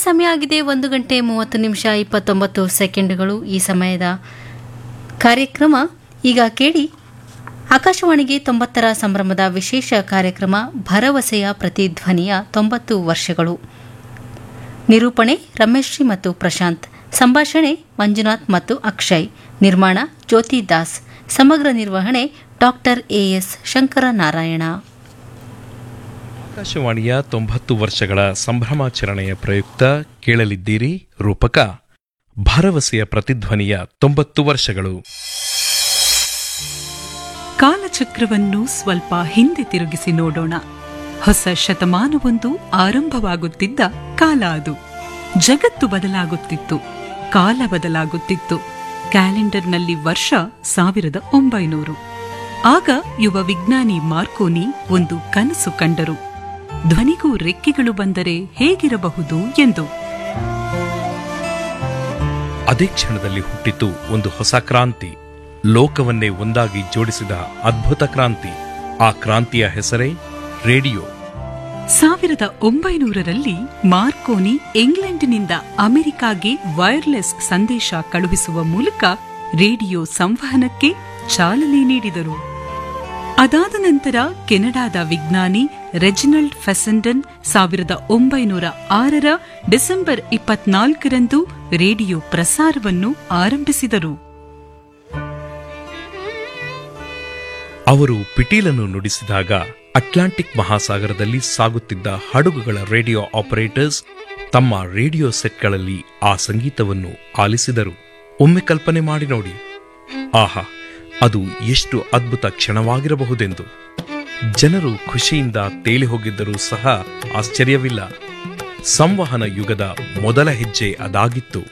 ಸಮಯ ಆಗಿದೆ ಒಂದು ಗಂಟೆ ಮೂವತ್ತು ನಿಮಿಷ ಇಪ್ಪತ್ತೊಂಬತ್ತು ಸೆಕೆಂಡ್ಗಳು ಈ ಸಮಯದ ಕಾರ್ಯಕ್ರಮ ಈಗ ಕೇಳಿ ಆಕಾಶವಾಣಿಗೆ ತೊಂಬತ್ತರ ಸಂಭ್ರಮದ ವಿಶೇಷ ಕಾರ್ಯಕ್ರಮ ಭರವಸೆಯ ಪ್ರತಿಧ್ವನಿಯ ತೊಂಬತ್ತು ವರ್ಷಗಳು ನಿರೂಪಣೆ ರಮೇಶ್ರೀ ಮತ್ತು ಪ್ರಶಾಂತ್ ಸಂಭಾಷಣೆ ಮಂಜುನಾಥ್ ಮತ್ತು ಅಕ್ಷಯ್ ನಿರ್ಮಾಣ ಜ್ಯೋತಿ ದಾಸ್ ಸಮಗ್ರ ನಿರ್ವಹಣೆ ಡಾಕ್ಟರ್ ಎಎಸ್ ಶಂಕರನಾರಾಯಣ ಆಕಾಶವಾಣಿಯ ತೊಂಬತ್ತು ವರ್ಷಗಳ ಸಂಭ್ರಮಾಚರಣೆಯ ಪ್ರಯುಕ್ತ ಕೇಳಲಿದ್ದೀರಿ ರೂಪಕ ಭರವಸೆಯ ಪ್ರತಿಧ್ವನಿಯ ತೊಂಬತ್ತು ವರ್ಷಗಳು ಕಾಲಚಕ್ರವನ್ನು ಸ್ವಲ್ಪ ಹಿಂದೆ ತಿರುಗಿಸಿ ನೋಡೋಣ ಹೊಸ ಶತಮಾನವೊಂದು ಆರಂಭವಾಗುತ್ತಿದ್ದ ಕಾಲ ಅದು ಜಗತ್ತು ಬದಲಾಗುತ್ತಿತ್ತು ಕಾಲ ಬದಲಾಗುತ್ತಿತ್ತು ಕ್ಯಾಲೆಂಡರ್ನಲ್ಲಿ ವರ್ಷ ಸಾವಿರದ ಒಂಬೈನೂರು ಆಗ ಯುವ ವಿಜ್ಞಾನಿ ಮಾರ್ಕೋನಿ ಒಂದು ಕನಸು ಕಂಡರು ಧ್ವನಿಗೂ ರೆಕ್ಕೆಗಳು ಬಂದರೆ ಹೇಗಿರಬಹುದು ಎಂದು ಅದೇ ಕ್ಷಣದಲ್ಲಿ ಹುಟ್ಟಿತು ಒಂದು ಹೊಸ ಕ್ರಾಂತಿ ಲೋಕವನ್ನೇ ಒಂದಾಗಿ ಜೋಡಿಸಿದ ಅದ್ಭುತ ಕ್ರಾಂತಿ ಆ ಕ್ರಾಂತಿಯ ಹೆಸರೇ ರೇಡಿಯೋ ಸಾವಿರದ ಒಂಬೈನೂರರಲ್ಲಿ ಮಾರ್ಕೋನಿ ಇಂಗ್ಲೆಂಡಿನಿಂದ ಅಮೆರಿಕಾಗೆ ವೈರ್ಲೆಸ್ ಸಂದೇಶ ಕಳುಹಿಸುವ ಮೂಲಕ ರೇಡಿಯೋ ಸಂವಹನಕ್ಕೆ ಚಾಲನೆ ನೀಡಿದರು ಅದಾದ ನಂತರ ಕೆನಡಾದ ವಿಜ್ಞಾನಿ ರೆಜಿನಲ್ಡ್ ಫೆಸೆಂಡನ್ ಸಾವಿರದ ಒಂಬೈನೂರ ಆರರ ಡಿಸೆಂಬರ್ ಇಪ್ಪತ್ನಾಲ್ಕರಂದು ರೇಡಿಯೋ ಪ್ರಸಾರವನ್ನು ಆರಂಭಿಸಿದರು ಅವರು ಪಿಟೀಲನ್ನು ನುಡಿಸಿದಾಗ ಅಟ್ಲಾಂಟಿಕ್ ಮಹಾಸಾಗರದಲ್ಲಿ ಸಾಗುತ್ತಿದ್ದ ಹಡಗುಗಳ ರೇಡಿಯೋ ಆಪರೇಟರ್ಸ್ ತಮ್ಮ ರೇಡಿಯೋ ಸೆಟ್ಗಳಲ್ಲಿ ಆ ಸಂಗೀತವನ್ನು ಆಲಿಸಿದರು ಒಮ್ಮೆ ಕಲ್ಪನೆ ಮಾಡಿ ನೋಡಿ ಆಹಾ ಅದು ಎಷ್ಟು ಅದ್ಭುತ ಕ್ಷಣವಾಗಿರಬಹುದೆಂದು ಜನರು ಖುಷಿಯಿಂದ ತೇಲಿ ಹೋಗಿದ್ದರೂ ಸಹ ಆಶ್ಚರ್ಯವಿಲ್ಲ ಸಂವಹನ ಯುಗದ ಮೊದಲ ಹೆಜ್ಜೆ ಅದಾಗಿತ್ತು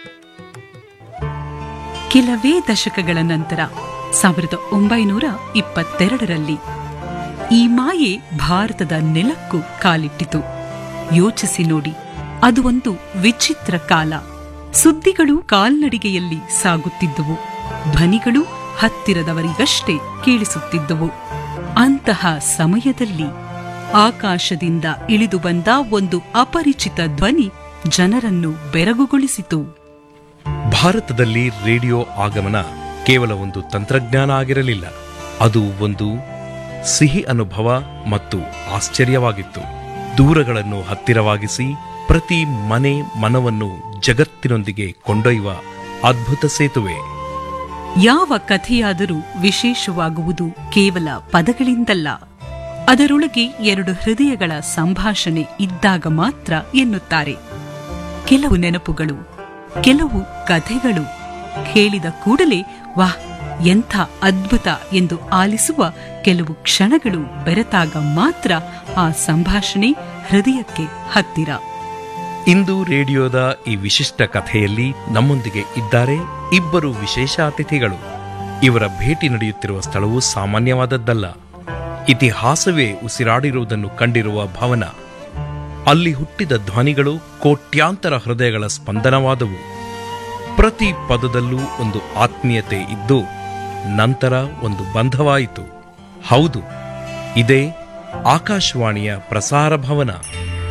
ಕೆಲವೇ ದಶಕಗಳ ನಂತರ ಸಾವಿರದ ಒಂಬೈನೂರ ಇಪ್ಪತ್ತೆರಡರಲ್ಲಿ ಈ ಮಾಯೆ ಭಾರತದ ನೆಲಕ್ಕೂ ಕಾಲಿಟ್ಟಿತು ಯೋಚಿಸಿ ನೋಡಿ ಅದು ಒಂದು ವಿಚಿತ್ರ ಕಾಲ ಸುದ್ದಿಗಳು ಕಾಲ್ನಡಿಗೆಯಲ್ಲಿ ಸಾಗುತ್ತಿದ್ದುವು ಧ್ವನಿಗಳು ಹತ್ತಿರದವರಿಗಷ್ಟೇ ಕೇಳಿಸುತ್ತಿದ್ದುವು ಅಂತಹ ಸಮಯದಲ್ಲಿ ಆಕಾಶದಿಂದ ಇಳಿದು ಬಂದ ಒಂದು ಅಪರಿಚಿತ ಧ್ವನಿ ಜನರನ್ನು ಬೆರಗುಗೊಳಿಸಿತು ಭಾರತದಲ್ಲಿ ರೇಡಿಯೋ ಆಗಮನ ಕೇವಲ ಒಂದು ತಂತ್ರಜ್ಞಾನ ಆಗಿರಲಿಲ್ಲ ಅದು ಒಂದು ಸಿಹಿ ಅನುಭವ ಮತ್ತು ಆಶ್ಚರ್ಯವಾಗಿತ್ತು ದೂರಗಳನ್ನು ಹತ್ತಿರವಾಗಿಸಿ ಪ್ರತಿ ಮನೆ ಮನವನ್ನು ಜಗತ್ತಿನೊಂದಿಗೆ ಕೊಂಡೊಯ್ಯುವ ಅದ್ಭುತ ಸೇತುವೆ ಯಾವ ಕಥೆಯಾದರೂ ವಿಶೇಷವಾಗುವುದು ಕೇವಲ ಪದಗಳಿಂದಲ್ಲ ಅದರೊಳಗೆ ಎರಡು ಹೃದಯಗಳ ಸಂಭಾಷಣೆ ಇದ್ದಾಗ ಮಾತ್ರ ಎನ್ನುತ್ತಾರೆ ಕೆಲವು ನೆನಪುಗಳು ಕೆಲವು ಕಥೆಗಳು ಕೇಳಿದ ಕೂಡಲೇ ವಾಹ್ ಎಂಥ ಅದ್ಭುತ ಎಂದು ಆಲಿಸುವ ಕೆಲವು ಕ್ಷಣಗಳು ಬೆರೆತಾಗ ಮಾತ್ರ ಆ ಸಂಭಾಷಣೆ ಹೃದಯಕ್ಕೆ ಹತ್ತಿರ ಇಂದು ರೇಡಿಯೋದ ಈ ವಿಶಿಷ್ಟ ಕಥೆಯಲ್ಲಿ ನಮ್ಮೊಂದಿಗೆ ಇದ್ದಾರೆ ಇಬ್ಬರು ವಿಶೇಷ ಅತಿಥಿಗಳು ಇವರ ಭೇಟಿ ನಡೆಯುತ್ತಿರುವ ಸ್ಥಳವು ಸಾಮಾನ್ಯವಾದದ್ದಲ್ಲ ಇತಿಹಾಸವೇ ಉಸಿರಾಡಿರುವುದನ್ನು ಕಂಡಿರುವ ಭವನ ಅಲ್ಲಿ ಹುಟ್ಟಿದ ಧ್ವನಿಗಳು ಕೋಟ್ಯಾಂತರ ಹೃದಯಗಳ ಸ್ಪಂದನವಾದವು ಪ್ರತಿ ಪದದಲ್ಲೂ ಒಂದು ಆತ್ಮೀಯತೆ ಇದ್ದು ನಂತರ ಒಂದು ಬಂಧವಾಯಿತು ಹೌದು ಇದೇ ಆಕಾಶವಾಣಿಯ ಪ್ರಸಾರ ಭವನ